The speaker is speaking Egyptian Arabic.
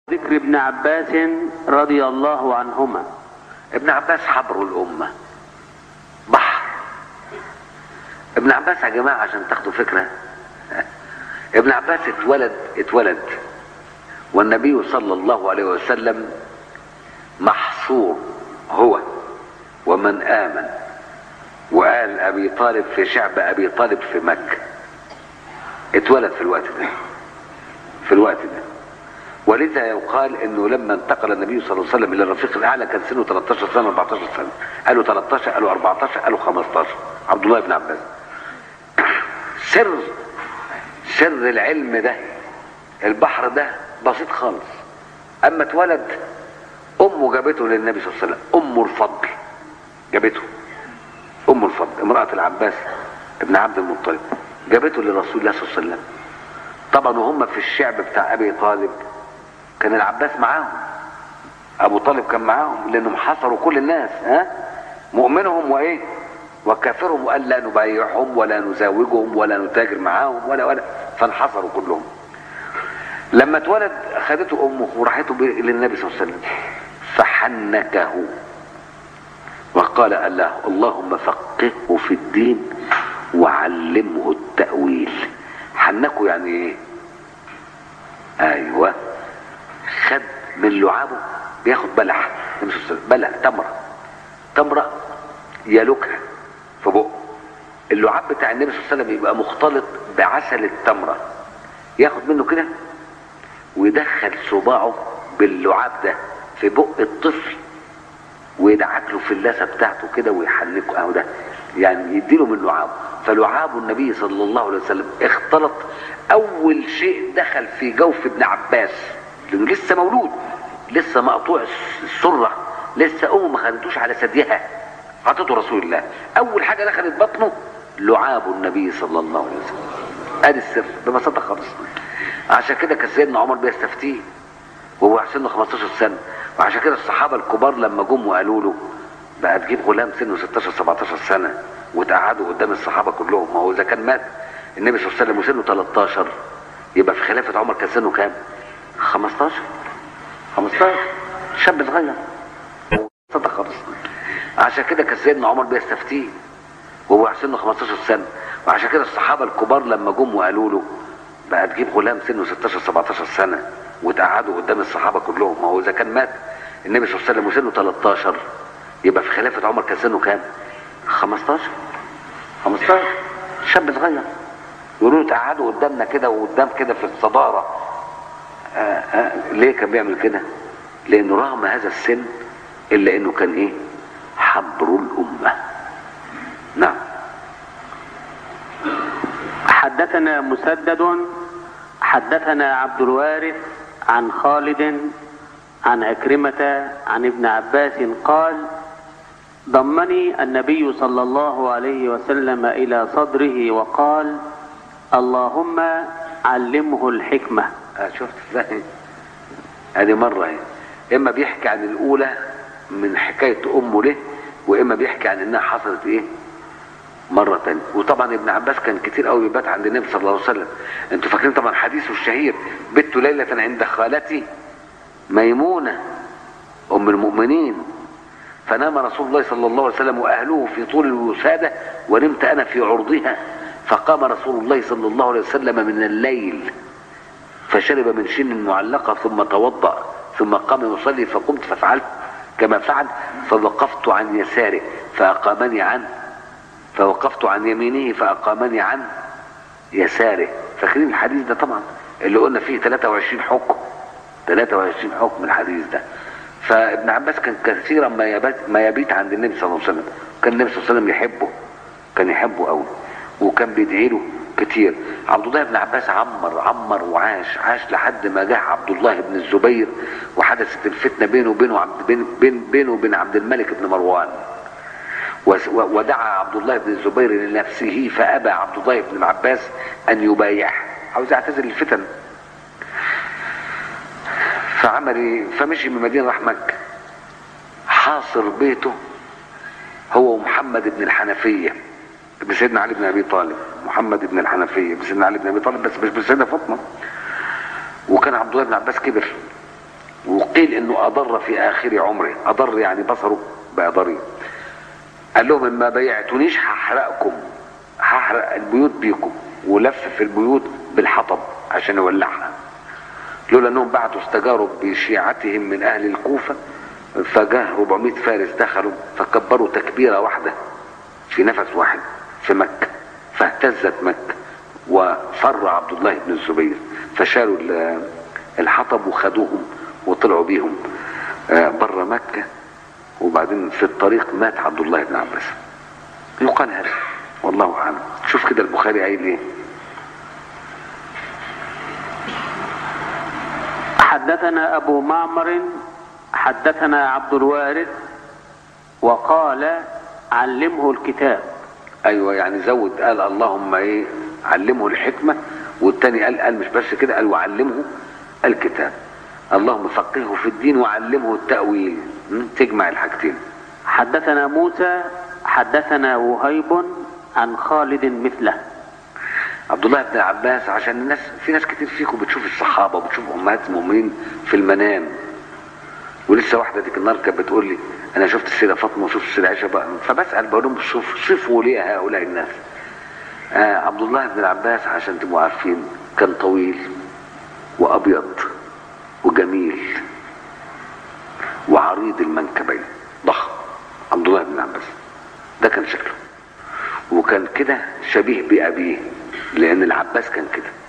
ذكر ابن عباس رضي الله عنهما ابن عباس حبر الأمة بحر ابن عباس يا جماعة عشان تاخدوا فكرة ابن عباس اتولد اتولد والنبي صلى الله عليه وسلم محصور هو ومن آمن وآل أبي طالب في شعب أبي طالب في مكة اتولد في الوقت ده في الوقت ده ولذا يقال انه لما انتقل النبي صلى الله عليه وسلم الى الرفيق الاعلى كان سنه 13 سنه 14 سنه قالوا 13 قالوا 14 قالوا 15 عبد الله بن عباس سر سر العلم ده البحر ده بسيط خالص اما اتولد امه جابته للنبي صلى الله عليه وسلم ام الفضل جابته ام الفضل امراه العباس ابن عبد المطلب جابته لرسول الله صلى الله عليه وسلم طبعا وهم في الشعب بتاع ابي طالب كان العباس معاهم ابو طالب كان معاهم لانهم حصروا كل الناس ها مؤمنهم وايه وكافرهم وقال لا نبايعهم ولا نزاوجهم ولا نتاجر معاهم ولا ولا فانحصروا كلهم لما اتولد اخذته امه وراحته للنبي صلى الله عليه وسلم فحنكه وقال الله اللهم فقهه في الدين وعلمه التأويل حنكه يعني ايه ايوه خد من لعابه بياخد بلح بلح تمره تمره يلوكها في بقه اللعاب بتاع النبي صلى الله عليه وسلم يبقى مختلط بعسل التمره ياخد منه كده ويدخل صباعه باللعاب ده في بق الطفل ويدعك له في اللثه بتاعته كده ويحنكه اهو ده يعني يديله من لعابه فلعاب النبي صلى الله عليه وسلم اختلط اول شيء دخل في جوف ابن عباس لانه لسه مولود لسه مقطوع السره لسه امه ما خدتوش على ثديها عطته رسول الله اول حاجه دخلت بطنه لعاب النبي صلى الله عليه وسلم ادي السر ببساطه خالص عشان كده كان سيدنا عمر بيستفتيه وهو سنه 15 سنه وعشان كده الصحابه الكبار لما جم وقالوا له بقى تجيب غلام سنه 16 17 سنه وتقعدوا قدام الصحابه كلهم ما هو اذا كان مات النبي صلى الله عليه وسلم وسنه 13 يبقى في خلافه عمر كان سنه كام؟ 15 15 شاب صغير صدق خالص عشان كده كان سيدنا عمر بيستفتيه وهو سنه 15 سنه وعشان كده الصحابه الكبار لما جم وقالوا له بقى تجيب غلام سنه 16 17 سنه وتقعدوا قدام الصحابه كلهم ما هو اذا كان مات النبي صلى الله عليه وسلم وسنه 13 يبقى في خلافه عمر كان سنه كام؟ 15 15 شاب صغير يقولوا له تقعدوا قدامنا كده وقدام كده في الصداره آآ آآ ليه كان بيعمل كده؟ لانه رغم هذا السن الا انه كان ايه؟ حبر الامه. نعم. حدثنا مسدد حدثنا عبد الوارث عن خالد عن عكرمة عن ابن عباس قال ضمني النبي صلى الله عليه وسلم إلى صدره وقال اللهم علمه الحكمة آه شفت ازاي؟ ادي مرة اهي اما بيحكي عن الاولى من حكاية امه له واما بيحكي عن انها حصلت ايه مرة تانية وطبعا ابن عباس كان كتير قوي بيبات عند النبي صلى الله عليه وسلم انتوا فاكرين طبعا حديثه الشهير بت ليلة عند خالتي ميمونة ام المؤمنين فنام رسول الله صلى الله عليه وسلم واهله في طول الوسادة ونمت انا في عرضها فقام رسول الله صلى الله عليه وسلم من الليل فشرب من شن معلقة ثم توضأ ثم قام يصلي فقمت ففعلت كما فعل فوقفت عن يساره فأقامني عنه فوقفت عن يمينه فأقامني عن يساره فاكرين الحديث ده طبعا اللي قلنا فيه 23 حكم 23 حكم الحديث ده فابن عباس كان كثيرا ما يبيت ما يبيت عند النبي صلى الله عليه وسلم كان النبي صلى الله عليه وسلم يحبه كان يحبه قوي وكان بيدعي له كتير عبد الله بن عباس عمر عمر وعاش عاش لحد ما جه عبد الله بن الزبير وحدثت الفتنه بينه وبينه عبد بين بين بينه وبين عبد الملك بن مروان ودعا عبد الله بن الزبير لنفسه فابى عبد الله بن عباس ان يبايعه عاوز يعتزل الفتن فعمل فمشي من المدينه راح مكه حاصر بيته هو ومحمد بن الحنفيه ابن سيدنا علي بن ابي طالب محمد بن الحنفيه ابن سيدنا علي بن ابي طالب بس مش ابن سيدنا فاطمه وكان عبد الله بن عباس كبر وقيل انه اضر في اخر عمره اضر يعني بصره بقى ضرير قال لهم اما بيعتونيش هحرقكم هحرق البيوت بيكم ولف في البيوت بالحطب عشان يولعها لولا انهم بعتوا استجاروا بشيعتهم من اهل الكوفه فجاه 400 فارس دخلوا فكبروا تكبيره واحده في نفس واحد في مكه فاهتزت مكه وفر عبد الله بن الزبير فشالوا ال- الحطب وخدوهم وطلعوا بيهم بره مكه وبعدين في الطريق مات عبد الله بن عباس يقال هذا والله اعلم شوف كده البخاري قايل ايه حدثنا أبو معمر حدثنا عبد الوارث وقال علمه الكتاب ايوه يعني زود قال اللهم ايه علمه الحكمه والتاني قال قال مش بس كده قال وعلمه الكتاب اللهم فقهه في الدين وعلمه التاويل م? تجمع الحاجتين حدثنا موسى حدثنا وهيب عن خالد مثله عبد الله بن عباس عشان الناس في ناس كتير فيكم بتشوف الصحابه وبتشوف امهات المؤمنين في المنام ولسه واحده ديك النهار كانت بتقول لي انا شفت السيده فاطمه وشفت السيده عائشه بقى فبسال بقول لهم شوف صفوا لي هؤلاء الناس آه عبد الله بن العباس عشان تبقوا عارفين كان طويل وابيض وجميل وعريض المنكبين ضخم عبد الله بن العباس ده كان شكله وكان كده شبيه بأبيه لأن العباس كان كده